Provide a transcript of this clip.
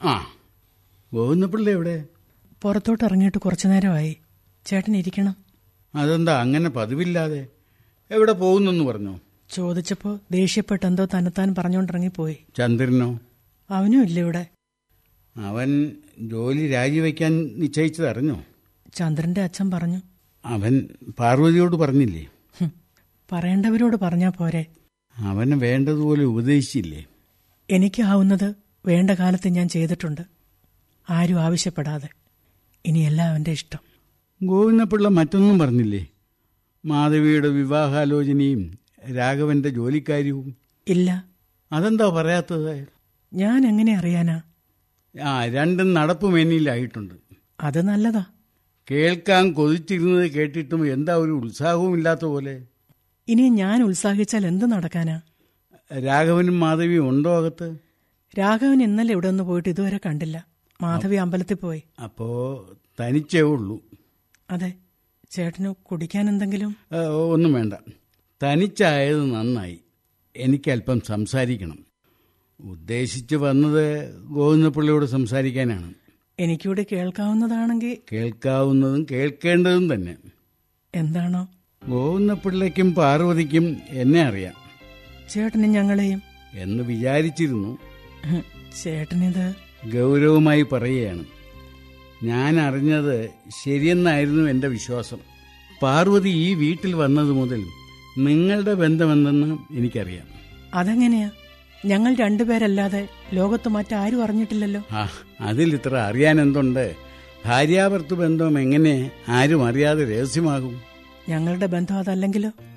ആ ഗോവിന്ദപിള്ള എവിടെ പുറത്തോട്ട് ഇറങ്ങിയിട്ട് കുറച്ചു നേരമായി ചേട്ടൻ ഇരിക്കണം അതെന്താ അങ്ങനെ പതിവില്ലാതെ എവിടെ പോകുന്നെന്ന് പറഞ്ഞോ ചോദിച്ചപ്പോ ദേഷ്യപ്പെട്ട് എന്തോ തന്നെത്താൻ പറഞ്ഞുകൊണ്ടിറങ്ങിപ്പോയി ചന്ദ്രനോ അവനും ഇല്ല ഇവിടെ അവൻ ജോലി രാജിവെക്കാൻ നിശ്ചയിച്ചത് അറിഞ്ഞോ ചന്ദ്രന്റെ അച്ഛൻ പറഞ്ഞു അവൻ പാർവതിയോട് പറഞ്ഞില്ലേ ഹും, പറയേണ്ടവരോട് പറഞ്ഞാ പോരെ അവന് വേണ്ടതുപോലെ ഉപദേശിച്ചില്ലേ എനിക്കാവുന്നത് വേണ്ട കാലത്ത് ഞാൻ ചെയ്തിട്ടുണ്ട് ആരും ആവശ്യപ്പെടാതെ ഇനിയെല്ലാം അവന്റെ ഇഷ്ടം ഗോവിന്ദപിള്ള മറ്റൊന്നും പറഞ്ഞില്ലേ മാധവിയുടെ വിവാഹാലോചനയും രാഘവന്റെ ജോലിക്കാര്യവും ഇല്ല അതെന്താ പറയാത്തത് ഞാൻ എങ്ങനെ അറിയാനാ ആ രണ്ടും നടപ്പുമേനിയിലായിട്ടുണ്ട് അത് നല്ലതാ കേൾക്കാൻ കൊതിച്ചിരുന്നത് കേട്ടിട്ടും എന്താ ഒരു ഉത്സാഹവും ഇല്ലാത്ത പോലെ ഇനി ഞാൻ ഉത്സാഹിച്ചാൽ എന്ത് നടക്കാനാ രാഘവനും മാധവിയും ഉണ്ടോ അകത്ത് രാഘവൻ ഇന്നലെ ഇവിടെ ഒന്ന് പോയിട്ട് ഇതുവരെ കണ്ടില്ല മാധവി അമ്പലത്തിൽ പോയി അപ്പോ തനിച്ചേ ഉള്ളൂ അതെ ചേട്ടന് കുടിക്കാൻ എന്തെങ്കിലും ആ, ഒന്നും വേണ്ട തനിച്ചായത് നന്നായി എനിക്കല്പം സംസാരിക്കണം ഉദ്ദേശിച്ച് വന്നത് ഗോവിന്ദപിള്ളയോട് സംസാരിക്കാനാണ് എനിക്കൂടെ കേൾക്കാവുന്നതാണെങ്കിൽ കേൾക്കാവുന്നതും കേൾക്കേണ്ടതും തന്നെ എന്താണോ ഗോവിന്ദപിള്ളയ്ക്കും പാർവതിക്കും എന്നെ അറിയാം ചേട്ടനും ഞങ്ങളെയും എന്ന് വിചാരിച്ചിരുന്നു ഹും, ചേട്ടനിത് ഗൗരവമായി പറയുകയാണ് ഞാൻ അറിഞ്ഞത് ശരിയെന്നായിരുന്നു എൻ്റെ വിശ്വാസം പാർവതി ഈ വീട്ടിൽ വന്നത് മുതൽ നിങ്ങളുടെ ബന്ധമെന്തെന്ന് എനിക്കറിയാം അതെങ്ങനെയാ ഞങ്ങൾ രണ്ടുപേരല്ലാതെ ലോകത്ത് മറ്റാരും അറിഞ്ഞിട്ടില്ലല്ലോ ആ അതിൽ ഇത്ര അറിയാൻ എന്തുണ്ട് ഭാര്യാഭർത്തൃ ബന്ധം എങ്ങനെ ആരും അറിയാതെ രഹസ്യമാകും ഞങ്ങളുടെ ബന്ധം അതല്ലെങ്കിലോ